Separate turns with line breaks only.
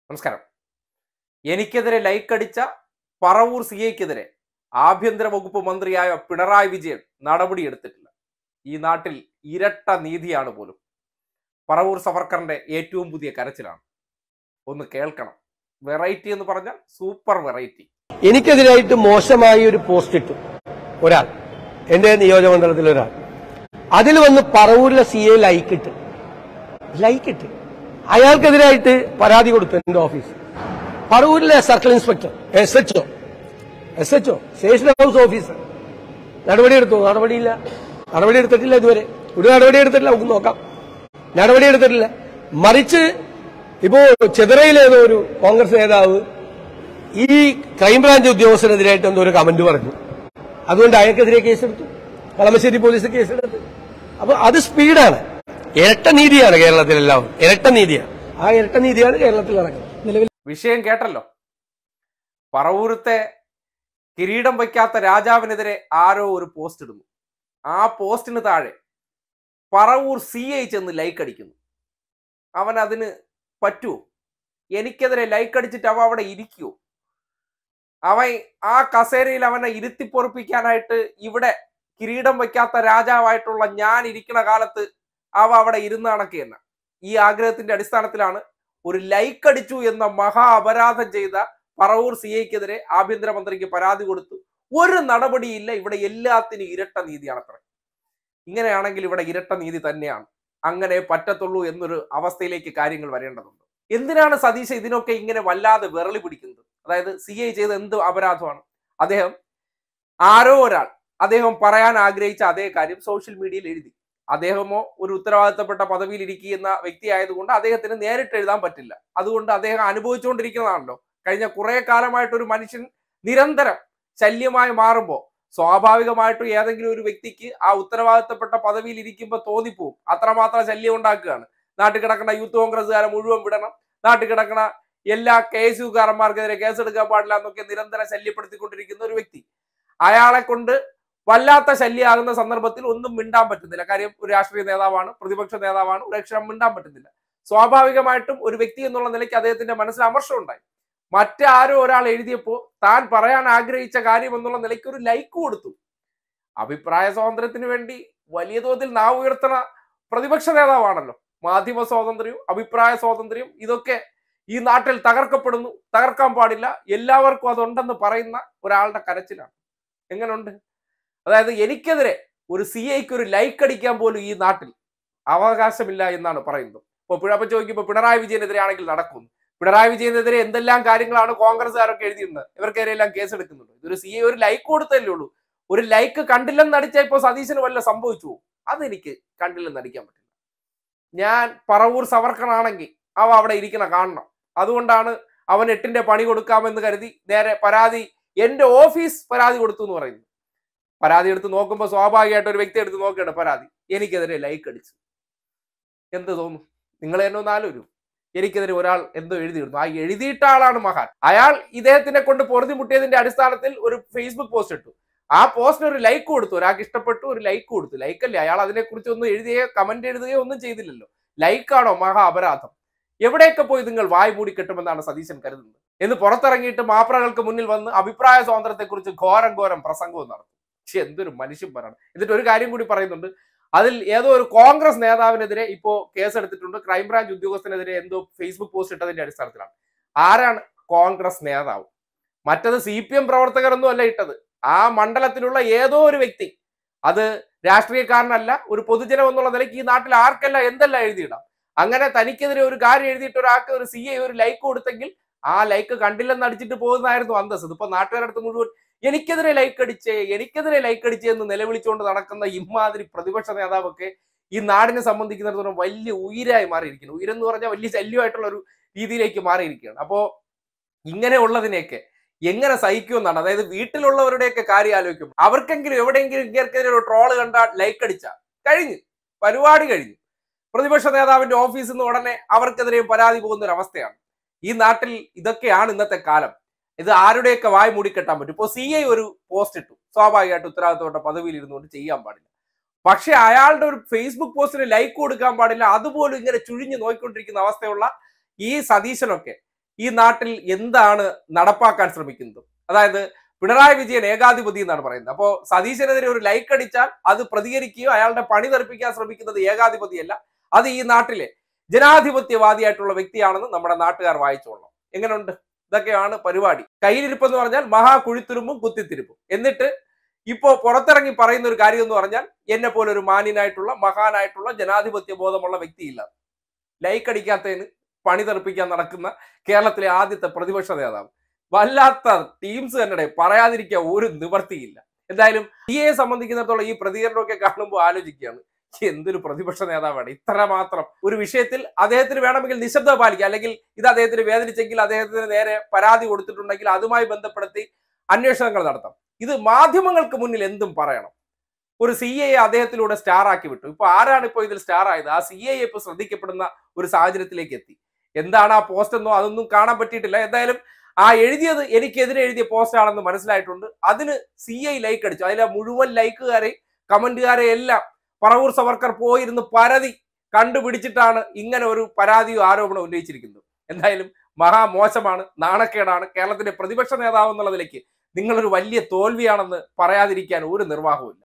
നമസ്കാരം എനിക്കെതിരെ ലൈക്ക് അടിച്ച പറവൂർ സി ഐക്കെതിരെ ആഭ്യന്തര വകുപ്പ് മന്ത്രിയായ പിണറായി വിജയൻ നടപടിയെടുത്തിട്ടില്ല ഈ നാട്ടിൽ ഇരട്ട നീതിയാണ് പോലും പറവൂർ സവർക്കറിന്റെ ഏറ്റവും പുതിയ കരച്ചിലാണ് ഒന്ന് കേൾക്കണം വെറൈറ്റി എന്ന് പറഞ്ഞാൽ സൂപ്പർ വെറൈറ്റി
എനിക്കെതിരായിട്ട് മോശമായി ഒരു പോസ്റ്റ് ഇട്ടു ഒരാൾ എന്റെ നിയോജകമണ്ഡലത്തിൽ ഒരാൾ അതിൽ വന്ന് പറവൂരിലെ സി എ ലൈക്ക് ഇട്ട് ലൈക്ക് ഇട്ട് അയാൾക്കെതിരായിട്ട് പരാതി കൊടുത്തു എന്റെ ഓഫീസ് പറവൂരിലെ circle inspector S H O S H O station house officer നടപടിയെടുത്തു നടപടിയില്ല നടപടി എടുത്തിട്ടില്ല ഇതുവരെ ഒരു നടപടി എടുത്തിട്ടില്ല നമുക്ക് നോക്കാം നടപടി എടുത്തിട്ടില്ല മറിച്ച് ഇപ്പോ ചെതറയിലേതോ ഒരു കോൺഗ്രസ് നേതാവ് ഈ ക്രൈംബ്രാഞ്ച് ഉദ്യോഗസ്ഥനെതിരായിട്ട് എന്തോ ഒരു കമന്റ് പറഞ്ഞു അതുകൊണ്ട് അയാൾക്കെതിരെ കേസെടുത്തു കളമശ്ശേരി പോലീസ് കേസെടുത്തു അപ്പൊ അത് സ്പീഡാണ് ഇരട്ട നീതിയാണ് കേരളത്തിൽ എല്ലാവരും ഇരട്ട നീതിയാണ് ആ ഇരട്ട നീതിയാണ് കേരളത്തിൽ നടക്കുന്നത് നിലവിൽ
വിഷയം കേട്ടല്ലോ പറവൂരത്തെ കിരീടം വയ്ക്കാത്ത രാജാവിനെതിരെ ആരോ ഒരു പോസ്റ്റ് ഇടുന്നു ആ പോസ്റ്റിന് താഴെ പറവൂർ സി ഐ ചെന്ന് ലൈക്ക് അടിക്കുന്നു അവൻ അതിന് പറ്റുമോ എനിക്കെതിരെ ലൈക്ക് അടിച്ചിട്ട് അവ അവിടെ ഇരിക്കുവോ അവൻ ആ കസേരയിൽ അവനെ ഇരുത്തിപ്പൊറപ്പിക്കാനായിട്ട് ഇവിടെ കിരീടം വയ്ക്കാത്ത രാജാവായിട്ടുള്ള ഞാൻ ഇരിക്കുന്ന കാലത്ത് അവ അവിടെ ഇരുന്ന കണക്ക് തന്നെ ഈ ആഗ്രഹത്തിന്റെ അടിസ്ഥാനത്തിലാണ് ഒരു ലൈക്ക് അടിച്ചു എന്ന മഹാ അപരാധം ചെയ്ത പറവൂർ സി ഐക്കെതിരെ ആഭ്യന്തരമന്ത്രിക്ക് പരാതി കൊടുത്തു ഒരു നടപടിയില്ല ഇവിടെ എല്ലാത്തിനും ഇരട്ട നീതിയാണ് അത്ര ഇങ്ങനെയാണെങ്കിൽ ഇവിടെ ഇരട്ട നീതി തന്നെയാണ് അങ്ങനെ പറ്റത്തുള്ളൂ എന്നൊരു അവസ്ഥയിലേക്ക് കാര്യങ്ങൾ വരേണ്ടതുണ്ട് എന്തിനാണ് സതീശ ഇതിനൊക്കെ ഇങ്ങനെ വല്ലാതെ വിറളി പിടിക്കുന്നത് അതായത് സി ഐ ചെയ്ത എന്ത് അപരാധമാണ് അദ്ദേഹം ആരോ ഒരാൾ അദ്ദേഹം പറയാൻ ആഗ്രഹിച്ച അതേ കാര്യം സോഷ്യൽ മീഡിയയിൽ എഴുതി അദ്ദേഹമോ ഒരു ഉത്തരവാദിത്തപ്പെട്ട പദവിയിൽ ഇരിക്കുന്ന വ്യക്തി ആയതുകൊണ്ട് അദ്ദേഹത്തിന് നേരിട്ട് എഴുതാൻ പറ്റില്ല അതുകൊണ്ട് അദ്ദേഹം അനുഭവിച്ചുകൊണ്ടിരിക്കുന്നതാണല്ലോ കഴിഞ്ഞ കുറെ കാലമായിട്ട് ഒരു മനുഷ്യൻ നിരന്തരം ശല്യമായി മാറുമ്പോൾ സ്വാഭാവികമായിട്ടും ഏതെങ്കിലും ഒരു വ്യക്തിക്ക് ആ ഉത്തരവാദിത്തപ്പെട്ട പദവിയിൽ ഇരിക്കുമ്പോൾ തോന്നിപ്പോവും അത്രമാത്രം ശല്യം ഉണ്ടാക്കുകയാണ് നാട്ടിൽ കിടക്കുന്ന യൂത്ത് കോൺഗ്രസ്സുകാരെ മുഴുവൻ വിടണം നാട്ടിൽ കിടക്കുന്ന എല്ലാ കെ എസ് യുക്കാരന്മാർക്കെതിരെ കേസെടുക്കാൻ പാടില്ല എന്നൊക്കെ നിരന്തരം ശല്യപ്പെടുത്തിക്കൊണ്ടിരിക്കുന്ന ഒരു വ്യക്തി അയാളെ കൊണ്ട് വല്ലാത്ത ശല്യമാകുന്ന സന്ദർഭത്തിൽ ഒന്നും മിണ്ടാൻ പറ്റുന്നില്ല കാര്യം ഒരു രാഷ്ട്രീയ നേതാവാണ് പ്രതിപക്ഷ നേതാവാണ് ഒരു അക്ഷരം മിണ്ടാൻ പറ്റുന്നില്ല സ്വാഭാവികമായിട്ടും ഒരു വ്യക്തി എന്നുള്ള നിലയ്ക്ക് അദ്ദേഹത്തിന്റെ മനസ്സിൽ അമർഷം ഉണ്ടായി മറ്റാരോ ഒരാൾ എഴുതിയപ്പോൾ താൻ പറയാൻ ആഗ്രഹിച്ച കാര്യം എന്നുള്ള നിലയ്ക്ക് ഒരു ലൈക്ക് കൊടുത്തു അഭിപ്രായ സ്വാതന്ത്ര്യത്തിന് വേണ്ടി വലിയ തോതിൽ നാവ് ഉയർത്തണ പ്രതിപക്ഷ നേതാവാണല്ലോ മാധ്യമ സ്വാതന്ത്ര്യവും അഭിപ്രായ സ്വാതന്ത്ര്യവും ഇതൊക്കെ ഈ നാട്ടിൽ തകർക്കപ്പെടുന്നു തകർക്കാൻ പാടില്ല എല്ലാവർക്കും അതുണ്ടെന്ന് പറയുന്ന ഒരാളുടെ കരച്ചിലാണ് എങ്ങനെയുണ്ട് അതായത് എനിക്കെതിരെ ഒരു സി ഐക്ക് ഒരു ലൈക്ക് അടിക്കാൻ പോലും ഈ നാട്ടിൽ അവകാശമില്ല എന്നാണ് പറയുന്നത് ഇപ്പൊ പിഴപ്പ ചോദിക്കുമ്പോൾ പിണറായി വിജയനെതിരെ ആണെങ്കിൽ നടക്കുന്നു പിണറായി വിജയനെതിരെ എന്തെല്ലാം കാര്യങ്ങളാണ് കോൺഗ്രസ്സുകാരൊക്കെ എഴുതിയിരുന്നത് ഇവർക്കെതിരെ എല്ലാം കേസെടുക്കുന്നുണ്ട് ഇതൊരു സി ഐ ഒരു ലൈക്ക് കൊടുത്തല്ലേ ഉള്ളൂ ഒരു ലൈക്ക് കണ്ടില്ലെന്ന് അടിച്ചാൽ ഇപ്പൊ സതീശന് വല്ല സംഭവിച്ചു അതെനിക്ക് കണ്ടില്ലെന്ന് അടിക്കാൻ പറ്റില്ല ഞാൻ പറവൂർ സവർക്കണാണെങ്കിൽ അവ അവിടെ ഇരിക്കണ കാണണം അതുകൊണ്ടാണ് അവൻ എട്ടിന്റെ പണി കൊടുക്കാമെന്ന് കരുതി നേരെ പരാതി എന്റെ ഓഫീസ് പരാതി കൊടുത്തു എന്ന് പറയുന്നു പരാതി എടുത്ത് നോക്കുമ്പോൾ സ്വാഭാവികമായിട്ട് ഒരു വ്യക്തി എടുത്ത് നോക്കുകയാണ് പരാതി എനിക്കെതിരെ ലൈക്ക് അടിച്ചു എന്ത് തോന്നും നിങ്ങൾ തന്നെ ഒന്ന് ആലോചിക്കും എനിക്കെതിരെ ഒരാൾ എന്തോ എഴുതിയിരുന്നു ആ എഴുതിയിട്ട ആളാണ് മഹാൻ അയാൾ ഇദ്ദേഹത്തിനെ കൊണ്ട് പൊറുതി മുട്ടിയതിന്റെ അടിസ്ഥാനത്തിൽ ഒരു ഫേസ്ബുക്ക് പോസ്റ്റ് ഇട്ടു ആ പോസ്റ്റിന് ഒരു ലൈക്ക് കൊടുത്തു ഒരാൾക്ക് ഇഷ്ടപ്പെട്ടു ഒരു ലൈക്ക് കൊടുത്തു ലൈക്ക് അല്ലേ അയാൾ അതിനെക്കുറിച്ച് ഒന്നും എഴുതുകയോ കമന്റ് എഴുതുകയോ ഒന്നും ചെയ്തില്ലല്ലോ ലൈക്കാണോ മഹാ അപരാധം എവിടെയൊക്കെ പോയി നിങ്ങൾ വായ് മൂടി കെട്ടുമെന്നാണ് സതീശൻ കരുതുന്നത് എന്ന് പുറത്തിറങ്ങിയിട്ട് മാപ്രകൾക്ക് മുന്നിൽ വന്ന് അഭിപ്രായ സ്വാതന്ത്ര്യത്തെക്കുറിച്ച് ഘോരം ഘോരം പ്രസംഗവും നടത്തും പക്ഷെ എന്തൊരു മനുഷ്യൻ പറയണം എന്നിട്ട് ഒരു കാര്യം കൂടി പറയുന്നുണ്ട് അതിൽ ഏതോ ഒരു കോൺഗ്രസ് നേതാവിനെതിരെ ഇപ്പോ കേസെടുത്തിട്ടുണ്ട് ക്രൈംബ്രാഞ്ച് ഉദ്യോഗസ്ഥനെതിരെ എന്തോ ഫേസ്ബുക്ക് പോസ്റ്റ് ഇട്ടതിന്റെ അടിസ്ഥാനത്തിലാണ് ആരാണ് കോൺഗ്രസ് നേതാവ് മറ്റത് സി പി എം പ്രവർത്തകരൊന്നും അല്ല ഇട്ടത് ആ മണ്ഡലത്തിലുള്ള ഏതോ ഒരു വ്യക്തി അത് രാഷ്ട്രീയക്കാരനല്ല ഒരു പൊതുജനം എന്നുള്ള നിലയ്ക്ക് ഈ നാട്ടിൽ ആർക്കല്ല എന്തല്ല എഴുതിയിടാം അങ്ങനെ തനിക്കെതിരെ ഒരു കാര്യം എഴുതിയിട്ട് ഒരാൾക്ക് ഒരു സി ഐ ഒരു ലൈക്ക് കൊടുത്തെങ്കിൽ ആ ലൈക്ക് കണ്ടില്ലെന്ന് അടിച്ചിട്ട് പോകുന്നതായിരുന്നു അന്തസ് ഇതിപ്പോ നാട്ടുകാരടുത്ത് മുഴുവൻ എനിക്കെതിരെ ലൈക്ക് അടിച്ചേ എനിക്കെതിരെ ലൈക്ക് അടിച്ചേ എന്ന് നിലവിളിച്ചുകൊണ്ട് നടക്കുന്ന ഇമാതിരി പ്രതിപക്ഷ നേതാവൊക്കെ ഈ നാടിനെ സംബന്ധിക്കുന്നിടത്തോളം വലിയ ഉയരായി മാറിയിരിക്കുന്നു ഉയരെന്ന് പറഞ്ഞാൽ വലിയ ശല്യമായിട്ടുള്ള ഒരു രീതിയിലേക്ക് മാറിയിരിക്കുകയാണ് അപ്പോ ഇങ്ങനെയുള്ളതിനെയൊക്കെ എങ്ങനെ സഹിക്കുമെന്നാണ് അതായത് വീട്ടിലുള്ളവരുടെയൊക്കെ കാര്യം ആലോചിക്കും അവർക്കെങ്കിലും എവിടെയെങ്കിലും ഇങ്ങനെയൊക്കെ ഒരു ട്രോള് കണ്ടാൽ ലൈക്ക് അടിച്ചാൽ കഴിഞ്ഞു പരിപാടി കഴിഞ്ഞു പ്രതിപക്ഷ നേതാവിന്റെ ഓഫീസിൽ നിന്ന് ഉടനെ അവർക്കെതിരെയും പരാതി പോകുന്ന ഒരു അവസ്ഥയാണ് ഈ നാട്ടിൽ ഇതൊക്കെയാണ് ഇന്നത്തെ കാലം ഇത് ആരുടെയൊക്കെ വായ് മൂടിക്കെട്ടാൻ പറ്റും ഇപ്പോൾ സി ഐ ഒരു പോസ്റ്റ് ഇട്ടു സ്വാഭാവികമായിട്ട് ഉത്തരവാദിത്തപ്പെട്ട പദവിയിൽ ഇരുന്നുകൊണ്ട് ചെയ്യാൻ പാടില്ല പക്ഷെ അയാളുടെ ഒരു ഫേസ്ബുക്ക് പോസ്റ്റിന് ലൈക്ക് കൊടുക്കാൻ പാടില്ല അതുപോലും ഇങ്ങനെ ചുഴിഞ്ഞു നോക്കിക്കൊണ്ടിരിക്കുന്ന അവസ്ഥയുള്ള ഈ സതീശനൊക്കെ ഈ നാട്ടിൽ എന്താണ് നടപ്പാക്കാൻ ശ്രമിക്കുന്നത് അതായത് പിണറായി വിജയൻ ഏകാധിപതി എന്നാണ് പറയുന്നത് അപ്പോ സതീശനെതിരെ ഒരു ലൈക്ക് അടിച്ചാൽ അത് പ്രതികരിക്കുകയോ അയാളുടെ പണി തെറിപ്പിക്കാൻ ശ്രമിക്കുന്നത് ഏകാധിപതിയല്ല അത് ഈ നാട്ടിലെ ജനാധിപത്യവാദിയായിട്ടുള്ള വ്യക്തിയാണെന്ന് നമ്മുടെ നാട്ടുകാർ വായിച്ചോളണം എങ്ങനെയുണ്ട് ഇതൊക്കെയാണ് പരിപാടി കയ്യിലിരിപ്പ് എന്ന് പറഞ്ഞാൽ മഹാകുഴിത്തുരുമ്പും കുത്തിത്തിരിപ്പും എന്നിട്ട് ഇപ്പോ പുറത്തിറങ്ങി പറയുന്ന ഒരു കാര്യം എന്ന് പറഞ്ഞാൽ എന്നെ പോലെ ഒരു മാന്യനായിട്ടുള്ള മഹാനായിട്ടുള്ള ജനാധിപത്യ ബോധമുള്ള വ്യക്തിയില്ല ലൈക്ക് അടിക്കാത്തതിന് പണി തെറിപ്പിക്കാൻ നടക്കുന്ന കേരളത്തിലെ ആദ്യത്തെ പ്രതിപക്ഷ നേതാവ് വല്ലാത്ത ടീംസ് തന്നെ പറയാതിരിക്കാൻ ഒരു നിവർത്തിയില്ല എന്തായാലും ഡി എ സംബന്ധിക്കുന്നിടത്തോളം ഈ പ്രതികരണമൊക്കെ കാണുമ്പോൾ ആലോചിക്കുകയാണ് എന്തൊരു പ്രതിപക്ഷ നേതാവാണ് ഇത്ര മാത്രം ഒരു വിഷയത്തിൽ അദ്ദേഹത്തിന് വേണമെങ്കിൽ നിശബ്ദത പാലിക്കുക അല്ലെങ്കിൽ ഇത് അദ്ദേഹത്തിന് വേദനിച്ചെങ്കിൽ അദ്ദേഹത്തിന് നേരെ പരാതി കൊടുത്തിട്ടുണ്ടെങ്കിൽ അതുമായി ബന്ധപ്പെടുത്തി അന്വേഷണങ്ങൾ നടത്താം ഇത് മാധ്യമങ്ങൾക്ക് മുന്നിൽ എന്തും പറയണം ഒരു സി എ അദ്ദേഹത്തിലൂടെ സ്റ്റാർ ആക്കി വിട്ടു ഇപ്പൊ ആരാണ് ഇപ്പോൾ ഇതിൽ സ്റ്റാർ ആയത് ആ സി എ ഇപ്പൊ ശ്രദ്ധിക്കപ്പെടുന്ന ഒരു സാഹചര്യത്തിലേക്ക് എത്തി എന്താണ് ആ പോസ്റ്റ് എന്നോ അതൊന്നും കാണാൻ പറ്റിയിട്ടില്ല എന്തായാലും ആ എഴുതിയത് എനിക്കെതിരെ എഴുതിയ പോസ്റ്റ് ആണെന്ന് മനസ്സിലായിട്ടുണ്ട് അതിന് സി ഐ ലൈക്ക് അടിച്ചു അതിലെ മുഴുവൻ ലൈക്കുകാരെ കമന്റുകാരെ എല്ലാം പറവൂർ സവർക്കർ പോയിരുന്ന് പരതി കണ്ടുപിടിച്ചിട്ടാണ് ഇങ്ങനെ ഒരു പരാതിയോ ആരോപണം ഉന്നയിച്ചിരിക്കുന്നത് എന്തായാലും മഹാമോശമാണ് നാണക്കേടാണ് കേരളത്തിന്റെ പ്രതിപക്ഷ നേതാവ് എന്നുള്ള നിലയ്ക്ക് നിങ്ങളൊരു വലിയ തോൽവിയാണെന്ന് പറയാതിരിക്കാൻ ഒരു നിർവാഹവുമില്ല